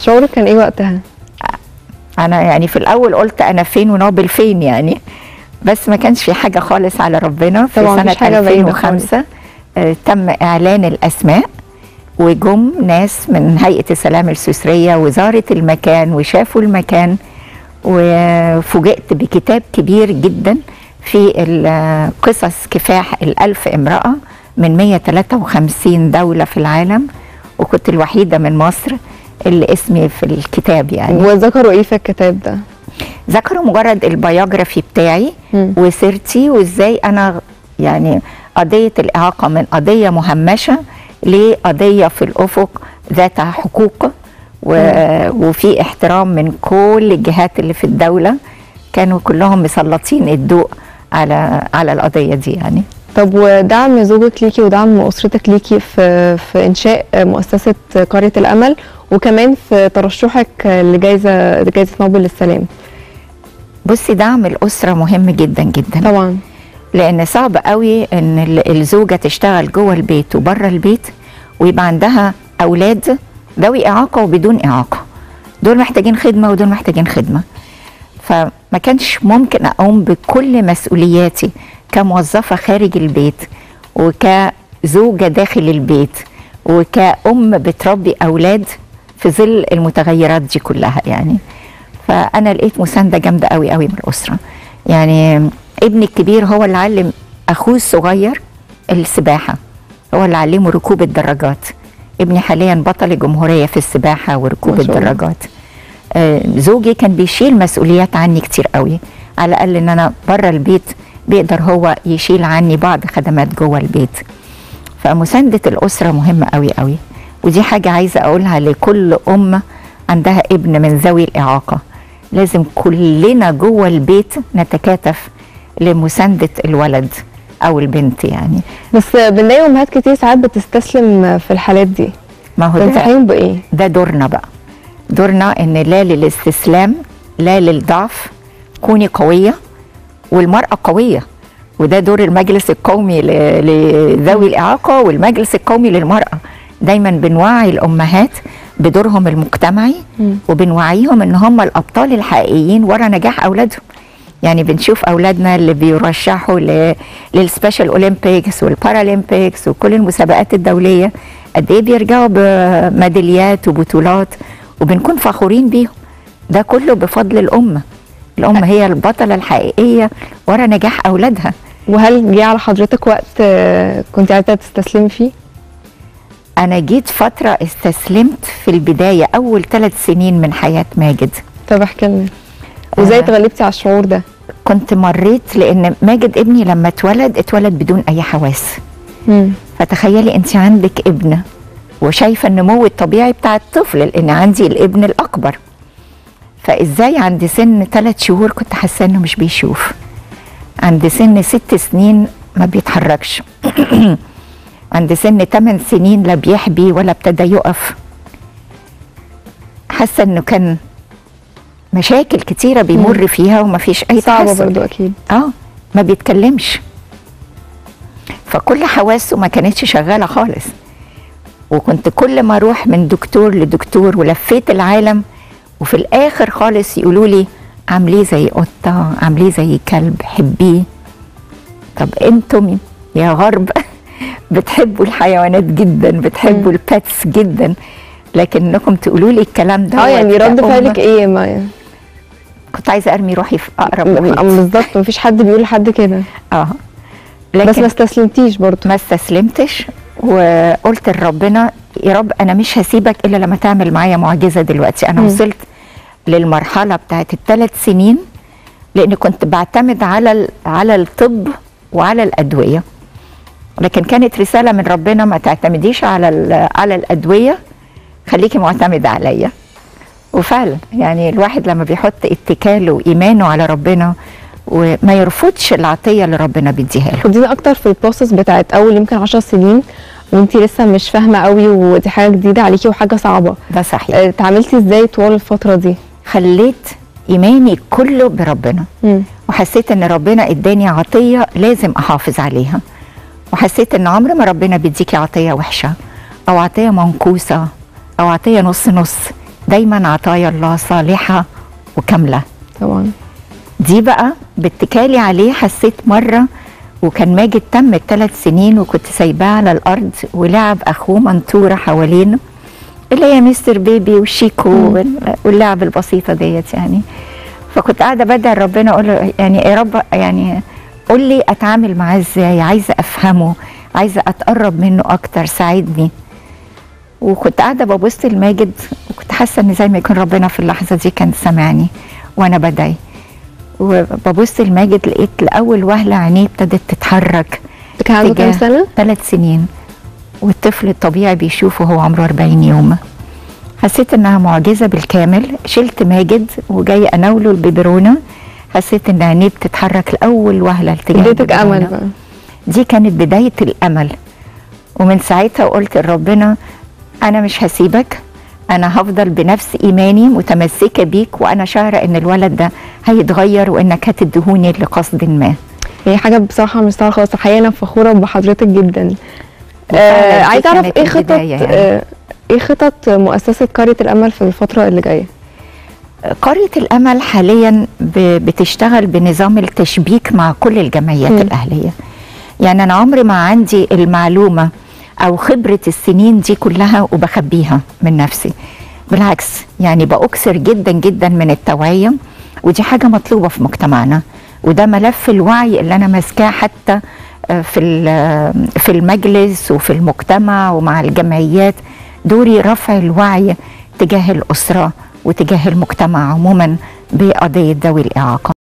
شعورك كان ايه وقتها انا يعني في الاول قلت انا فين ونوبل فين يعني بس ما كانش في حاجه خالص على ربنا في طبعاً سنه مفيش حاجة بعيدة 2005 آه، تم اعلان الاسماء وجم ناس من هيئه السلام السويسريه وزاره المكان وشافوا المكان وفوجئت بكتاب كبير جدا في ال- قصص كفاح الألف امرأة من 153 دولة في العالم وكنت الوحيدة من مصر اللي اسمي في الكتاب يعني وذكروا ايه في الكتاب ده ذكروا مجرد البيوجرافي بتاعي مم. وسيرتي وازاي انا يعني قضيه الاعاقه من قضيه مهمشه لقضيه في الافق ذات حقوق و... وفي احترام من كل الجهات اللي في الدوله كانوا كلهم مسلطين الضوء على على القضيه دي يعني طب ودعم زوجك ليكي ودعم اسرتك ليكي في في انشاء مؤسسه قريه الامل وكمان في ترشحك لجائزه جائزه نوبل للسلام بصي دعم الاسره مهم جدا جدا طبعا لان صعب قوي ان ال- الزوجه تشتغل جوه البيت وبره البيت ويبقى عندها اولاد ذوي اعاقه وبدون اعاقه دول محتاجين خدمه ودول محتاجين خدمه فما كانش ممكن اقوم بكل مسؤولياتي كموظفه خارج البيت وكزوجه داخل البيت وكأم بتربي اولاد في ظل المتغيرات دي كلها يعني فانا لقيت مسانده جامده قوي قوي من الاسره يعني ابني الكبير هو اللي علم اخوه الصغير السباحه هو اللي علمه ركوب الدراجات ابني حاليا بطل الجمهوريه في السباحه وركوب ما شاء الله. الدراجات آه، زوجي كان بيشيل مسؤوليات عني كتير قوي على الاقل ان انا بره البيت بيقدر هو يشيل عني بعض خدمات جوه البيت فمسانده الاسره مهمه قوي قوي ودي حاجه عايزه اقولها لكل ام عندها ابن من ذوي الاعاقه لازم كلنا جوه البيت نتكاتف لمسانده الولد او البنت يعني بس بنلاقي امهات كتير ساعات بتستسلم في الحالات دي ما هو ده تنصحيهم بايه ده دورنا بقى دورنا ان لا للاستسلام لا للضعف كوني قويه والمراه قويه وده دور المجلس القومي ل- لذوي الاعاقه والمجلس القومي للمراه دايما بنوعي الامهات بدورهم المجتمعي مم. وبنوعيهم ان هم الابطال الحقيقيين ورا نجاح اولادهم يعني بنشوف اولادنا اللي بيرشحوا ل- للسبيشال اولمبيكس والبارالمبيكس وكل المسابقات الدوليه قد ايه بيرجعوا بميداليات وبطولات وبنكون فخورين بيهم ده كله بفضل الام الام هي البطله الحقيقيه ورا نجاح اولادها وهل جه على حضرتك وقت آه، كنت عايزه تستسلمي فيه انا جيت فتره استسلمت في البدايه اول ثلاث سنين من حياه ماجد طب احكي لنا وازاي آه. اتغلبتي على الشعور ده كنت مريت لان ماجد ابني لما اتولد اتولد بدون اي حواس مم. فتخيلي انت عندك ابن وشايفه النمو الطبيعي بتاع الطفل لان عندي الابن الاكبر فازاي عند سن ثلاث شهور كنت حاسه انه مش بيشوف عند سن ست سنين ما بيتحركش عند سن ثمان سنين لا بيحبي ولا ابتدى يقف حاسه انه كان مشاكل كتيره بيمر فيها وما فيش اي صعبه تحسن. برضو اكيد اه ما بيتكلمش فكل حواسه ما كانتش شغاله خالص وكنت كل ما اروح من دكتور لدكتور ولفيت العالم وفي الاخر خالص يقولوا لي عامليه زي قطه عامليه زي كلب حبيه طب انتم يا غرب بتحبوا الحيوانات جدا بتحبوا الباتس جدا لكنكم تقولوا لي الكلام ده اه يعني رد كأم. فعلك ايه ما كنت عايزه ارمي روحي في اقرب م- محيط بالظبط مفيش حد بيقول لحد كده اه بس ما استسلمتيش برضو ما استسلمتش وقلت لربنا يا رب انا مش هسيبك الا لما تعمل معايا معجزه دلوقتي انا مم. وصلت للمرحله بتاعت الثلاث سنين لان كنت بعتمد على ال- على الطب وعلى الادويه لكن كانت رساله من ربنا ما تعتمديش على ال- على الادويه خليكي معتمده عليا وفعلا يعني الواحد لما بيحط اتكاله وايمانه على ربنا وما يرفضش العطيه اللي ربنا بيديها له خدينا اكتر في البروسس بتاعت اول يمكن 10 سنين وانتي لسه مش فاهمه قوي ودي حاجه جديده عليكي وحاجه صعبه ده صحيح آه، اتعاملتي ازاي طوال الفتره دي خليت ايماني كله بربنا مم. وحسيت ان ربنا اداني عطيه لازم احافظ عليها وحسيت ان عمر ما ربنا بيديكي عطيه وحشه او عطيه منقوصه او عطيه نص نص دايما عطايا الله صالحه وكامله طبعا دي بقى باتكالي عليه حسيت مرة وكان ماجد تم الثلاث سنين وكنت سايباه على الأرض ولعب أخوه منطورة حوالينه اللي هي مستر بيبي وشيكو وال- واللعب البسيطة ديت يعني فكنت قاعدة بدعي ربنا أقول له يعني يا رب يعني قول لي أتعامل معاه إزاي عايزة أفهمه عايزة أتقرب منه أكتر ساعدني وكنت قاعدة ببص لماجد وكنت حاسة إن زي ما يكون ربنا في اللحظة دي كان سامعني وأنا بدعي وببص لماجد لقيت لاول وهله عينيه ابتدت تتحرك كان عنده كام تجاه سنه؟ ثلاث سنين والطفل الطبيعي بيشوفه هو عمره 40 يوم حسيت انها معجزه بالكامل شلت ماجد وجاي اناوله البيبرونه حسيت ان عينيه بتتحرك لاول وهله اتجاه اديتك البيبرونة. امل بقى دي كانت بداية الأمل ومن ساعتها قلت لربنا أنا مش هسيبك أنا هفضل بنفس إيماني متمسكة بيك وأنا شعرة إن الولد ده هيتغير وإنك هتدهوني لقصد ما هي حاجه بصراحه مش سهله خالص الحقيقه انا فخوره بحضرتك جدا وفعلاً آه دي عايزه اعرف كانت ايه خطط البداية يعني. آه ايه خطط مؤسسه قريه الامل في الفتره اللي جايه قرية الأمل حاليا ب- بتشتغل بنظام التشبيك مع كل الجمعيات مم. الأهلية يعني أنا عمري ما عندي المعلومة أو خبرة السنين دي كلها وبخبيها من نفسي بالعكس يعني بأكثر جدا جدا من التوعية ودي حاجة مطلوبة في مجتمعنا وده ملف الوعي اللي أنا ماسكاه حتى آه، في ال- في المجلس وفي المجتمع ومع الجمعيات دوري رفع الوعي تجاه الأسرة وتجاه المجتمع عموما بقضية ذوي الإعاقة